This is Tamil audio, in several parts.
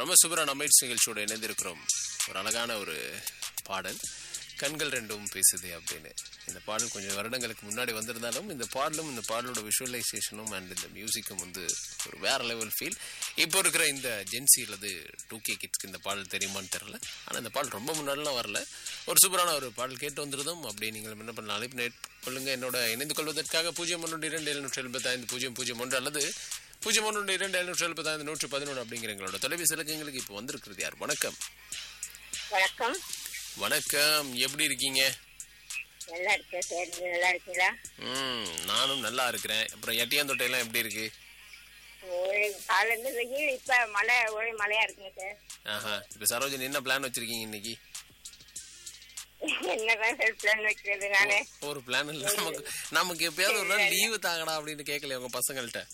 ரொம்ப சூப்பரான அமைட்ஸ் நிகழ்ச்சியோட இணைந்திருக்கிறோம் ஒரு அழகான ஒரு பாடல் கண்கள் ரெண்டும் பேசுது அப்படின்னு இந்த பாடல் கொஞ்சம் வருடங்களுக்கு முன்னாடி வந்திருந்தாலும் இந்த பாடலும் இந்த பாடலோட விஷுவலைசேஷனும் அண்ட் இந்த மியூசிக்கும் வந்து ஒரு வேற லெவல் ஃபீல் இப்போ இருக்கிற இந்த ஜென்சி அல்லது டூ கே கிட்ஸ்க்கு இந்த பாடல் தெரியுமான்னு தெரில ஆனால் இந்த பாடல் ரொம்ப முன்னாடிலாம் வரல ஒரு சூப்பரான ஒரு பாடல் கேட்டு வந்திருந்தோம் அப்படி நீங்கள் என்ன பண்ணலாம் அழைப்பு நேட் கொள்ளுங்க என்னோட இணைந்து கொள்வதற்காக பூஜ்ஜியம் ஒன்று இரண்டு எழுநூற்றி எழுபத்தைந்து பூஜ்ஜியம் பூஜ்ஜியம் ஒன்று அல்லது பூஜ்ஜியம் ஒன்று இரண்டு எழுநூற்றி எழுபத்தைந்து நூற்றி பதினொன்று அப்படிங்கிற எங்களோட தொலைபேசி இலக்கங்களுக்கு இப்போ வந்திருக்கிறது யார் வணக்கம் வணக்கம் வணக்கம் எப்படி இருக்கீங்க நல்லா இருக்கேன் சார் நீங்க நல்லா இருக்கீங்களா ம் நானும் நல்லா இருக்கிறேன் அப்புறம் எட்டியாந்தொட்டையெல்லாம் எப்படி இருக்கு ஒரே காலையில வெயில் இப்ப மழை ஒரே மழையா இருக்குங்க சார் ஆஹா இப்போ சரோஜன் என்ன பிளான் வச்சிருக்கீங்க இன்னைக்கு என்னதான் சார் பிளான் வைக்கிறது நானு ஒரு பிளான் இல்லை நமக்கு நமக்கு எப்பயாவது ஒரு நாள் லீவு தாங்கடா அப்படின்னு கேட்கல உங்க பசங்கள்ட்ட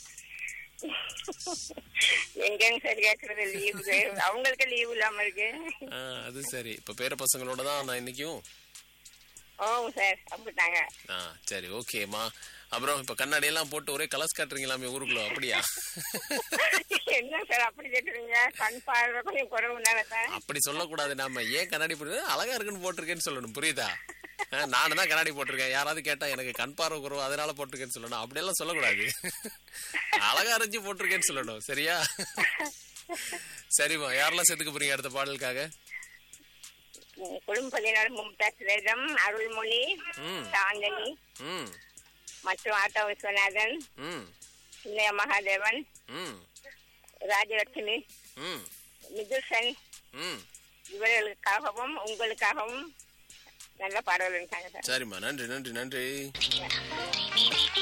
எங்கங்க சார் கேக்குறது லீவு அவங்களுக்கு லீவு இல்லாம இருக்கு ஆ, அது சரி இப்போ பேர பசங்களோட தான் நான் இன்னைக்கும் ஓ சார் அப்படித்தாங்க ஆ சரி ஓகேம்மா அப்புறம் இப்போ கண்ணாடி எல்லாம் போட்டு ஒரே கலர்ஸ் காட்டுறீங்களாமே ஊருக்குள்ள அப்படியா என்ன சார் அப்படி கேக்குறீங்க கண் பார்வை கொஞ்சம் குறவு தானே சார் அப்படி சொல்லக்கூடாது நாம ஏன் கண்ணாடி போட்டு அழகா இருக்குன்னு போட்டிருக்கேன்னு சொல்லணும் புரியுதா ஆ, நானும் தான் கண்ணாடி போட்டிருக்கேன் யாராவது கேட்டா எனக்கு கண் பார்வை குறவு அதனால போட்டிருக்கேன்னு சொல்லணும் அப்படியெல்லாம் சொல்லக்கூடாது அழகா அரைஞ்சு போட்டிருக்கேன்னு சொல்லணும் சரியா சரிம்மா யாரெல்லாம் சேர்த்துக்க போறீங்க அடுத்த பாடலுக்காக குடும்பத்தினர் மும்தாஜ் வேதம் அருள்மொழி ம் சாந்தனி ம் மற்றும் ஆட்டோ விஸ்வநாதன் ம் சின்னைய மகாதேவன் ம் ராஜலட்சுமி ம் மிதுசன் ம் இவர்களுக்காகவும் உங்களுக்காகவும் நல்ல பாடல்கள் இருக்காங்க சார் சரிம்மா நன்றி நன்றி நன்றி